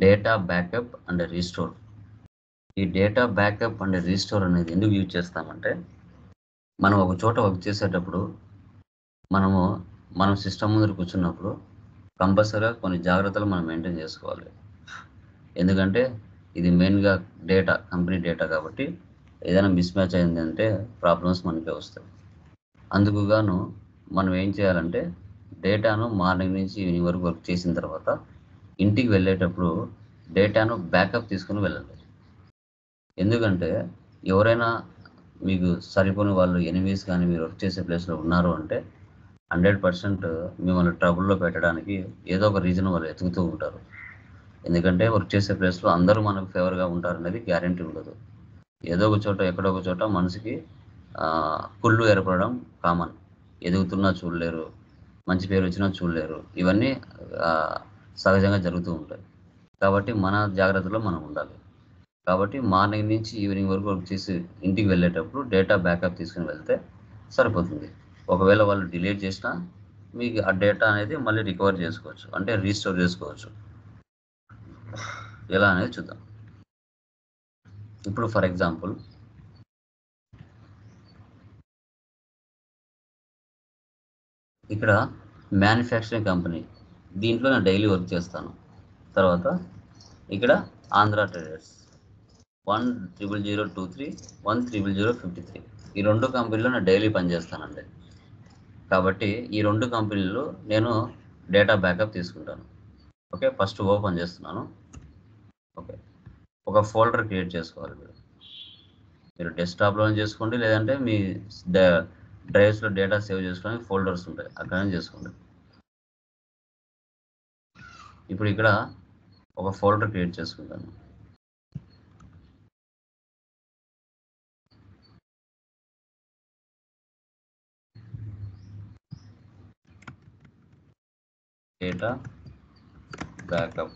data backup and restore ఈ data backup and restore అనేది ఎందుకు యూజ్ చేస్తామంటే మనం ఒక చోట వర్క్ చేసేటప్పుడు మనము మనం సిస్టమ్ ముందు కూర్చున్నప్పుడు కంపల్సరీగా కొన్ని జాగ్రత్తలు మనం మెయింటైన్ చేసుకోవాలి ఎందుకంటే ఇది మెయిన్గా డేటా కంపెనీ డేటా కాబట్టి ఏదైనా మిస్ మ్యాచ్ అయిందంటే ప్రాబ్లమ్స్ మనకే వస్తాయి అందుకు గాను మనం ఏం చేయాలంటే డేటాను మార్నింగ్ నుంచి ఈవినింగ్ వరకు వర్క్ చేసిన తర్వాత ఇంటికి వెళ్ళేటప్పుడు డేటాను బ్యాకప్ తీసుకుని వెళ్ళండి ఎందుకంటే ఎవరైనా మీకు సరిపోని వాళ్ళు ఎనిమీస్ కానీ మీరు వర్క్ చేసే ప్లేస్లో ఉన్నారు అంటే హండ్రెడ్ పర్సెంట్ మిమ్మల్ని ట్రబుల్లో పెట్టడానికి ఏదో ఒక రీజన్ వాళ్ళు ఎతుకుతూ ఉంటారు ఎందుకంటే వర్క్ చేసే ప్లేస్లో అందరూ మనకు ఫేవర్గా ఉంటారు అనేది గ్యారంటీ ఉండదు ఏదో ఒక చోట ఎక్కడో ఒక చోట మనసుకి ఆ, కుళ్ళు ఏర్పడడం కామన్ ఎదుగుతున్నా చూడలేరు మంచి పేరు వచ్చినా చూడలేరు ఇవన్నీ ఆ, సహజంగా జరుగుతూ ఉంటాయి కాబట్టి మన జాగ్రత్తలో మనం ఉండాలి కాబట్టి మార్నింగ్ నుంచి ఈవినింగ్ వరకు వర్క్ చేసి ఇంటికి వెళ్ళేటప్పుడు డేటా బ్యాకప్ తీసుకుని వెళ్తే సరిపోతుంది ఒకవేళ వాళ్ళు డిలీట్ చేసినా మీకు ఆ డేటా అనేది మళ్ళీ రికవర్ చేసుకోవచ్చు అంటే రీస్టోర్ చేసుకోవచ్చు ఎలా అనేది చూద్దాం ఇప్పుడు ఫర్ ఎగ్జాంపుల్ ఇక్కడ మ్యానుఫ్యాక్చరింగ్ కంపెనీ దీంట్లో నేను డైలీ వర్క్ చేస్తాను తర్వాత ఇక్కడ Andhra traders one triple zero two three one triple zero fifty three ఈ రెండు కంపెనీలో నేను డైలీ పనిచేస్తానండి కాబట్టి ఈ రెండు కంపెనీలు నేను డేటా బ్యాకప్ తీసుకుంటాను ఓకే ఫస్ట్ ఓపెన్ చేస్తున్నాను ఓకే ఒక ఫోల్డర్ క్రియేట్ చేసుకోవాలి మీరు మీరు డెస్క్టాప్లో చేసుకోండి లేదంటే మీ డ్రైవ్స్లో డేటా సేవ్ చేసుకోవడానికి ఫోల్డర్స్ ఉంటాయి అక్కడ నుంచి చేసుకోండి ఇప్పుడు ఇక్కడ ఒక ఫోల్డర్ క్రియేట్ చేసుకుంటాను డేటా బ్యాకప్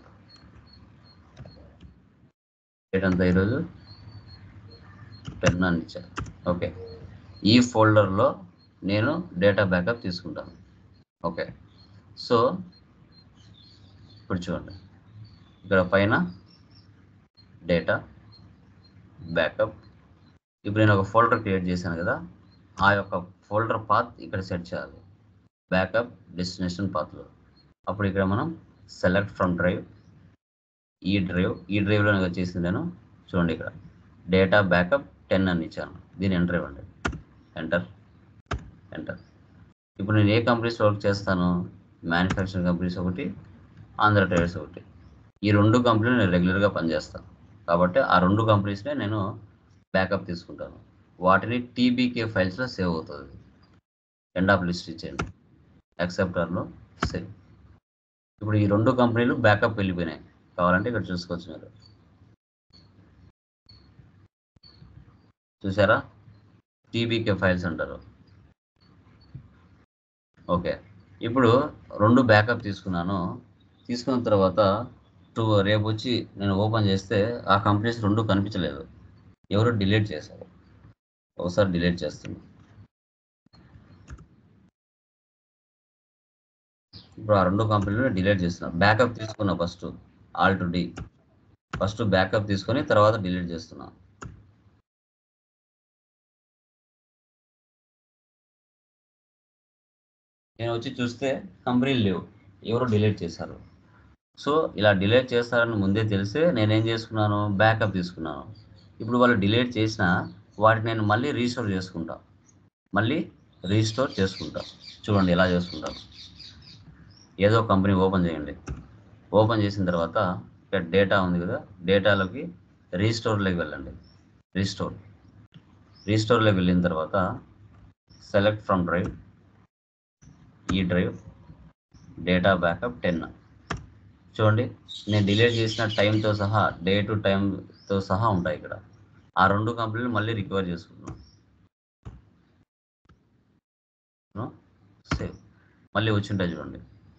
డేట్ అంతా ఈరోజు టెన్ అని ఇచ్చారు ఓకే ఈ ఫోల్డర్లో నేను డేటా బ్యాకప్ తీసుకుంటాను ఓకే సో ఇప్పుడు చూడండి ఇక్కడ పైన డేటా బ్యాకప్ ఇప్పుడు నేను ఒక ఫోల్డర్ క్రియేట్ చేశాను కదా ఆ యొక్క ఫోల్డర్ పాత్ ఇక్కడ సెట్ చేయాలి బ్యాకప్ డెస్టినేషన్ పాత్లో అప్పుడు ఇక్కడ మనం select from drive E drive ఈ డ్రైవ్లో నేను వచ్చేసింది నేను చూడండి ఇక్కడ డేటా బ్యాకప్ టెన్ అని ఇచ్చాను దీని ఎంటర్ ఇవ్వండి ఎంటర్ ఎంటర్ ఇప్పుడు నేను ఏ కంపెనీస్ వర్క్ చేస్తాను మ్యానుఫ్యాక్చరింగ్ కంపెనీస్ ఒకటి ఆంధ్ర ట్రేడర్స్ ఒకటి ఈ రెండు కంపెనీలు నేను రెగ్యులర్గా పనిచేస్తాను కాబట్టి ఆ రెండు కంపెనీస్నే నేను బ్యాకప్ తీసుకుంటాను వాటిని టీబీకే ఫైల్స్లో సేవ్ అవుతుంది ఎండ్ ఆఫ్ లిస్ట్ ఇచ్చేయండి యాక్సెప్టర్లో సేవ్ ఇప్పుడు ఈ రెండు కంపెనీలు బ్యాకప్ వెళ్ళిపోయినాయి కావాలంటే ఇక్కడ చూసుకోవచ్చు మీరు చూసారా టీబీకే ఫైల్స్ అంటారు ఓకే ఇప్పుడు రెండు బ్యాకప్ తీసుకున్నాను తీసుకున్న తర్వాత టూ రేపు వచ్చి నేను ఓపెన్ చేస్తే ఆ కంపెనీస్ రెండు కనిపించలేదు ఎవరు డిలీట్ చేశారు ఒకసారి డిలీట్ చేస్తుంది ఇప్పుడు ఆ రెండు కంపెనీలు డిలీట్ చేస్తున్నా బ్యాకప్ తీసుకున్నా first all to D first backup తీసుకొని తర్వాత డిలీట్ చేస్తున్నా నేను వచ్చి చూస్తే కంపెనీలు లేవు ఎవరు డిలీట్ చేశారు సో ఇలా డిలీట్ చేస్తారని ముందే తెలిసే నేనేం చేసుకున్నాను బ్యాకప్ తీసుకున్నాను ఇప్పుడు వాళ్ళు డిలీట్ చేసినా వాటిని నేను మళ్ళీ రీస్టోర్ చేసుకుంటా మళ్ళీ రీస్టోర్ చేసుకుంటా చూడండి ఎలా చేసుకుంటాను ఏదో ఒక కంపెనీ ఓపెన్ చేయండి ఓపెన్ చేసిన తర్వాత ఇక్కడ డేటా ఉంది కదా డేటాలోకి రీస్టోర్లోకి వెళ్ళండి రీస్టోర్ రీస్టోర్లోకి వెళ్ళిన తర్వాత select from drive E drive data backup ten చూడండి నేను డిలీట్ చేసిన టైంతో సహా డే టు టైంతో సహా ఉంటాయి ఇక్కడ ఆ రెండు కంపెనీలు మళ్ళీ రికవర్ చేసుకుంటున్నాను సేవ్ మళ్ళీ వచ్చి ఉంటాయి చూడండి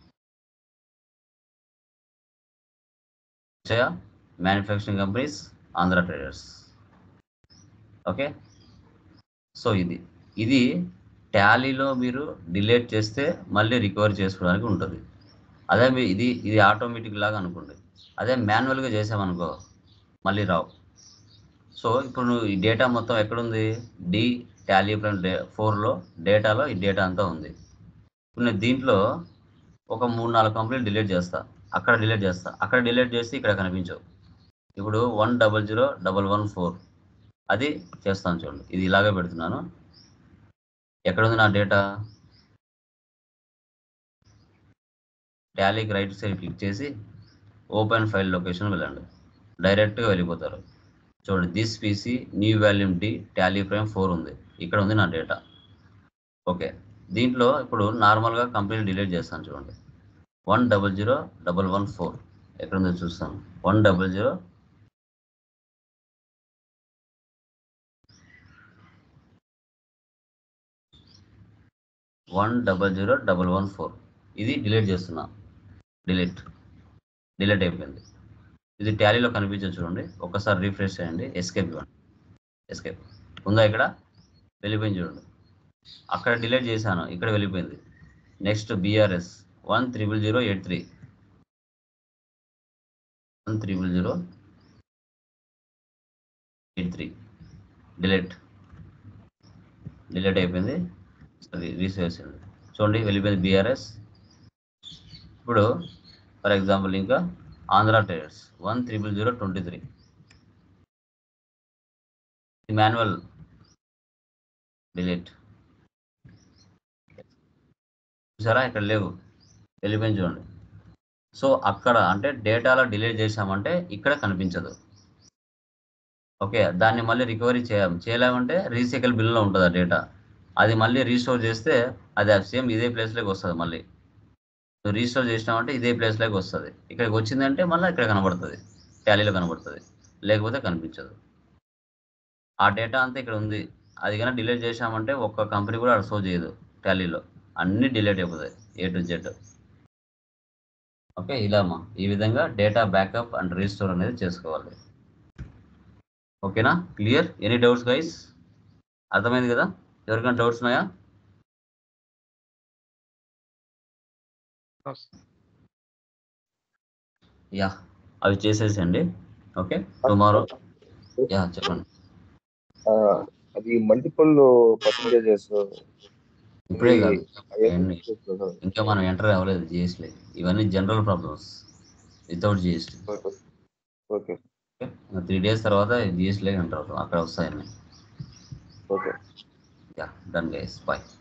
వచ్చాయా manufacturing companies Andhra traders okay so ఇది ఇది టాలీలో మీరు డిలీట్ చేస్తే మళ్ళీ రికవర్ చేసుకోవడానికి ఉంటుంది అదే మీ ఇది ఇది ఆటోమేటిక్ లాగా అనుకోండి అదే మాన్యువల్గా చేసామనుకో మళ్ళీ రావు సో ఇప్పుడు నువ్వు ఈ డేటా మొత్తం ఎక్కడుంది డి టాలీ ప్రైమ్ డే ఫోర్లో డేటాలో ఈ డేటా అంతా ఉంది ఇప్పుడు నేను దీంట్లో ఒక మూడు నాలుగు కంపెనీలు డిలీట్ చేస్తా అక్కడ డిలీట్ చేస్తా అక్కడ డిలీట్ చేసి ఇక్కడ కనిపించవు ఇప్పుడు one double zero double one four అది చేస్తాను చూడండి ఇది ఇలాగే పెడుతున్నాను ఎక్కడుంది నా డేటా టాలీకి రైట్ సైడ్ క్లిక్ చేసి ఓపెన్ ఫైల్ లొకేషన్ వెళ్ళండి డైరెక్ట్గా వెళ్ళిపోతారు చూడండి this PC new volume D Tally Prime four ఉంది ఇక్కడ ఉంది నా డేటా ఓకే దీంట్లో ఇప్పుడు నార్మల్గా కంపెనీ డిలీట్ చేస్తాను చూడండి one double zero double one four ఎక్కడ ఉందో చూస్తాను one double zero one double zero double one four ఇది డిలీట్ చేస్తున్నా డిలీట్ డిలీట్ అయిపోయింది ఇది టాలీలో కనిపించదు చూడండి ఒక్కసారి రీఫ్రెష్ చేయండి ఎస్కేప్ ఇవ్వండి ఎస్కేప్ ఉందా ఇక్కడ వెళ్ళిపోయింది చూడండి అక్కడ డిలీట్ చేశాను ఇక్కడ వెళ్ళిపోయింది next BRS one triple zero eight three one triple zero eight three delete delete అయిపోయింది అది రీసేల్స్ చూడండి వెళ్ళిపోయింది బీఆర్ఎస్ ఇప్పుడు ఫర్ ఎగ్జాంపుల్ ఇంకా Andhra traders one triple zero twenty three manual delete చూసారా ఇక్కడ లేవు వెళ్ళిపోయింది చూడండి సో అక్కడ అంటే డేటాలో డిలీట్ చేసామంటే ఇక్కడ కనిపించదు ఓకే దాన్ని మళ్ళీ రికవరీ చేయం చేయలేమంటే రీసైకిల్ బిల్లో ఉంటుంది ఆ డేటా అది మళ్ళీ రీస్టోర్ చేస్తే అది సేమ్ ఇదే ప్లేస్లోకి వస్తుంది మళ్ళీ నువ్వు రీస్టోర్ చేసినామంటే ఇదే ప్లేస్లోకి వస్తుంది ఇక్కడికి వచ్చిందంటే మళ్ళీ ఇక్కడ కనబడుతుంది టాలీలో కనబడుతుంది లేకపోతే కనిపించదు ఆ డేటా అంతా ఇక్కడ ఉంది అది కనుక డిలీట్ చేసామంటే ఒక్క కంపెనీ కూడా అక్కడ షో చేయదు టాలీలో అన్నీ డిలీట్ అయిపోతాయి ఏ టు జెడ్ ఓకే ఇలా అమ్మా ఈ విధంగా డేటా బ్యాకప్ అండ్ రీస్టోర్ అనేది చేసుకోవాలి ఓకేనా క్లియర్ ఎనీ డౌట్స్ గైస్ అర్థమైంది కదా ఎవరికైనా డౌట్స్ ఉన్నాయా యా అవి చేసేసండి ఓకే టుమారో యా చెప్పండి ఆ, అది మల్టిపుల్ పర్సంటేజెస్ ఇప్పుడే కాదు ఇవన్నీ ఇంకా మనం ఎంటర్ అవ్వలేదు జిఎస్టీ ఇవన్నీ general problems without GST okay three days తర్వాత జిఎస్టీలోకి ఎంటర్ అవుతాం అక్కడ వస్తాయన్నీ okay yeah done guys bye